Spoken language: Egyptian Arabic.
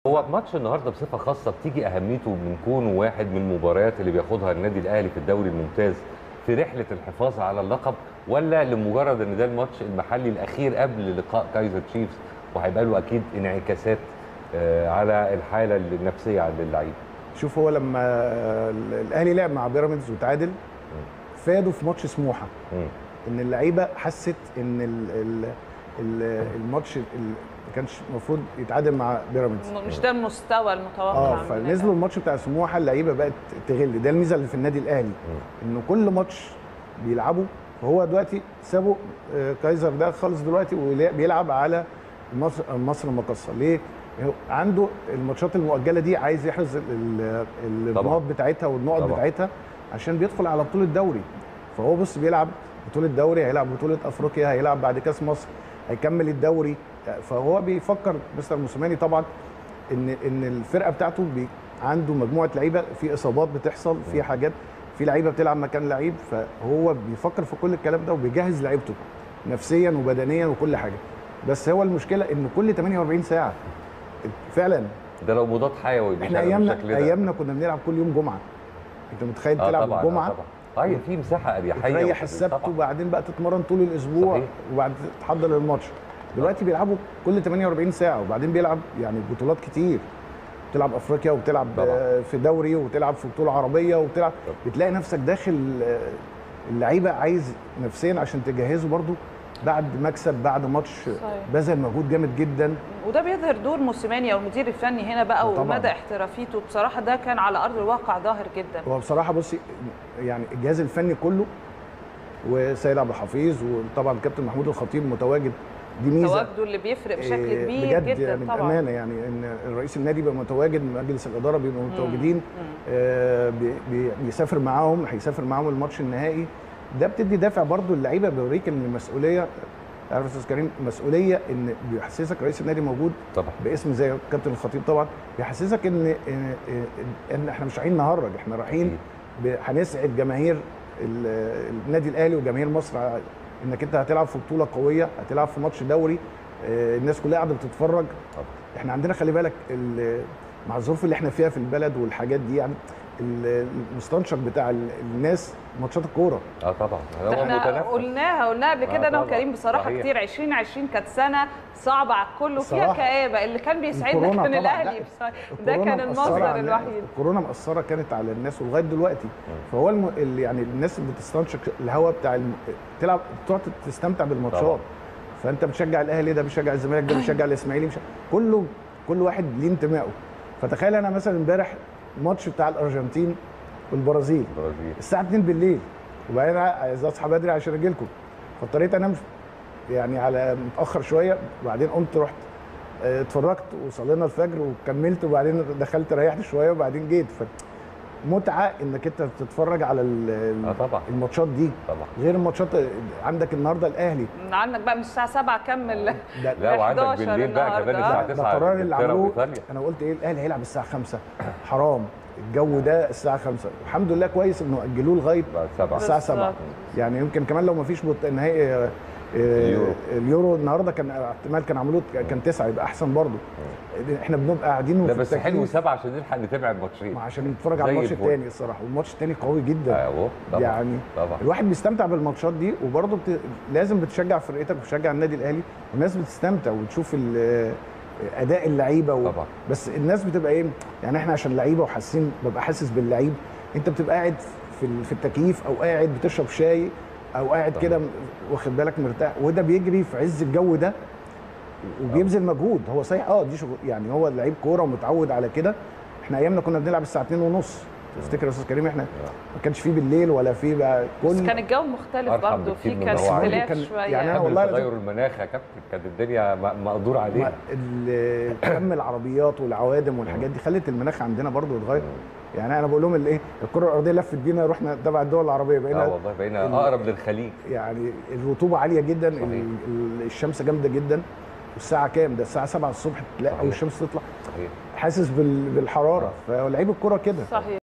هو ماتش النهارده بصفه خاصه بتيجي اهميته من كونه واحد من المباريات اللي بياخدها النادي الاهلي في الدوري الممتاز في رحله الحفاظ على اللقب ولا لمجرد ان ده الماتش المحلي الاخير قبل لقاء كايزر تشيفز وهيبقى له اكيد انعكاسات آه، على الحاله النفسيه عند اللعيبه شوف هو لما الاهلي لعب مع بيراميدز وتعادل فادوا في ماتش سموحه مم. ان اللعيبه حست ان ال ال ال الماتش ال- ما كانش المفروض يتعادل مع بيراميدز مش ده المستوى المتوقع اه من فنزلوا الماتش بتاع سموحه اللعيبه بقت تغل ده الميزه اللي في النادي الاهلي انه كل ماتش بيلعبوا فهو دلوقتي سابوا آه، كايزر ده خالص دلوقتي وبيلعب على مصر مصر المقاصه ليه؟ هو عنده الماتشات المؤجله دي عايز يحرز ال- ال- النقط طبعاً. بتاعتها والنقط طبعاً. بتاعتها عشان بيدخل على بطوله دوري فهو بص بيلعب بطوله دوري هيلعب بطوله افريقيا هيلعب بعد كاس مصر هيكمل الدوري فهو بيفكر مستر موسيماني طبعا ان ان الفرقه بتاعته بي عنده مجموعه لعيبه في اصابات بتحصل في حاجات في لعيبه بتلعب مكان لعيب فهو بيفكر في كل الكلام ده وبيجهز لعيبته نفسيا وبدنيا وكل حاجه بس هو المشكله ان كل 48 ساعه فعلا ده لو مضاد حيوي احنا بيشتغل ايامنا بالشكل ده. ايامنا كنا بنلعب كل يوم جمعه انت متخيل آه تلعب طبعا الجمعه آه طبعا ايوه في مساحه اريحيه تريح وكده. السبت طبعاً. وبعدين بقى تتمرن طول الاسبوع صحيح. وبعد تحضر للماتش دلوقتي بيلعبوا كل 48 ساعه وبعدين بيلعب يعني بطولات كتير بتلعب افريقيا وبتلعب طبعاً. آه، في دوري وبتلعب في بطوله عربيه وبتلعب طبعاً. بتلاقي نفسك داخل آه، اللعيبه عايز نفسيا عشان تجهزه برضو بعد مكسب بعد ماتش صحيح. بذل مجهود جامد جدا وده بيظهر دور موسيماني او المدير الفني هنا بقى طبعاً. ومدى احترافيته بصراحه ده كان على ارض الواقع ظاهر جدا هو بصراحه بصي يعني الجهاز الفني كله وسيد عبد الحفيظ وطبعا كابتن محمود الخطيب متواجد دي ميزه تواجده اللي بيفرق بشكل إيه، كبير بجد جدا يعني طبعا بامانه يعني ان الرئيس النادي يبقى متواجد مجلس الاداره بيبقوا متواجدين آه بي- بي- بيسافر معاهم هيسافر معاهم الماتش النهائي ده بتدي دافع برضو اللعيبه بيوريك ان المسؤوليه عارف يا استاذ كريم مسؤوليه ان بيحسسك رئيس النادي موجود طبعا باسم زي كابتن الخطيب طبعا بيحسسك ان ان, إن احنا مش رايحين نهرج احنا رايحين ب- هنسعد جماهير ال- النادي الاهلي وجماهير مصر ع- انك انت هتلعب في بطوله قويه هتلعب في ماتش دوري آه، الناس كلها قاعده بتتفرج طبعا. احنا عندنا خلي بالك ال- مع الظروف اللي احنا فيها في البلد والحاجات دي يعني ال- المستنشق بتاع ال- الناس ماتشات الكوره اه طبعا هو احنا متنفس قلناها قلناها قبل آه كده انا طبعاً. وكريم بصراحه صحيح. كتير 2020 كانت سنه صعبه على الكل وفيها الصراحة. كآبه اللي كان بيسعدنا الكورونا كان طبعاً. الاهلي لا، بصراحة. ده الكورونا كان مأثرة المصدر على- الوحيد الكورونا مأثرة كانت على الناس ولغاية دلوقتي فهو الم... ال- يعني الناس اللي بتستنشق الهواء بتاع الم... تلعب تقعد تستمتع بالماتشات طبعاً. فانت بتشجع الاهلي ده بيشجع الزمالك ده بيشجع الاسماعيلي مش... كله كل واحد ليه انتمائه فتخيل انا مثلا امبارح الماتش بتاع الارجنتين والبرازيل البرازيل الساعه 2 بالليل وبعدين عايز اصحى بدري عشان اجي لكم فاضطريت انام يعني على متاخر شويه وبعدين قمت رحت آه، اتفرجت وصلينا الفجر وكملت وبعدين دخلت ريحت شويه وبعدين جيت فمتعه انك انت تتفرج على ال- اه طبعا الماتشات دي طبعا غير الماتشات عندك النهارده الاهلي عندك بقى من الساعه 7 كمل ده لا وعندك 11 بالليل بقى كمان النهاردة. الساعه ده 9 قرار اللي إنجلترا عملوه وإيطاليا. انا قلت ايه الاهلي هيلعب الساعه 5 حرام الجو ده الساعه 5 الحمد لله كويس انه اجلوه لغايه بعد سبعة الساعه 7 بالظبط. يعني يمكن كمان لو ما فيش بط... نهائي آه، اليورو. اليورو النهارده كان احتمال كان عملوه كان 9 يبقى احسن برضه احنا بنبقى قاعدين لا في بس حلو التكييف سبعة عشان نلحق نتابع الماتشين ما عشان نتفرج على زي الماتش الفل. الثاني الصراحه والماتش الثاني قوي جدا اهو طبعا يعني طبعا الواحد بيستمتع بالماتشات دي وبرضه بت... لازم بتشجع فرقتك وتشجع النادي الاهلي الناس بتستمتع وتشوف ال... اداء اللعيبه و... طبعا. بس الناس بتبقى ايه يعني احنا عشان لعيبه وحاسين ببقى حاسس باللعيب انت بتبقى قاعد في ال- في التكييف او قاعد بتشرب شاي او قاعد طبعا. كده م- واخد بالك مرتاح وده بيجري في عز الجو ده وبيبذل مجهود هو صحيح اه دي شغل يعني هو لعيب كوره ومتعود على كده احنا ايامنا كنا بنلعب الساعه 2 ونص تفتكر يا استاذ كريم احنا ما كانش فيه بالليل ولا فيه بقى بس كل كان الجو مختلف أرحم برضه بكتير في من كان اللي هو عليه. اختلاف كان- شويه يعني أنا قبل والله تغير المناخ يا كابتن كانت الدنيا م- مقدور عليها ما- ال- كم العربيات والعوادم والحاجات دي خلت المناخ عندنا برضو يتغير يعني انا بقول لهم الايه الكره الارضيه لفت بينا رحنا تبع الدول العربيه اه بقينا والله بقينا ال- اقرب للخليج يعني الرطوبه عاليه جدا صحيح. ال- ال- الشمس جامده جدا والساعه كام ده الساعه 7 الصبح تلاقي صحيح. اول الشمس تطلع صحيح حاسس بال- بالحراره فلعيب الكره كده صحيح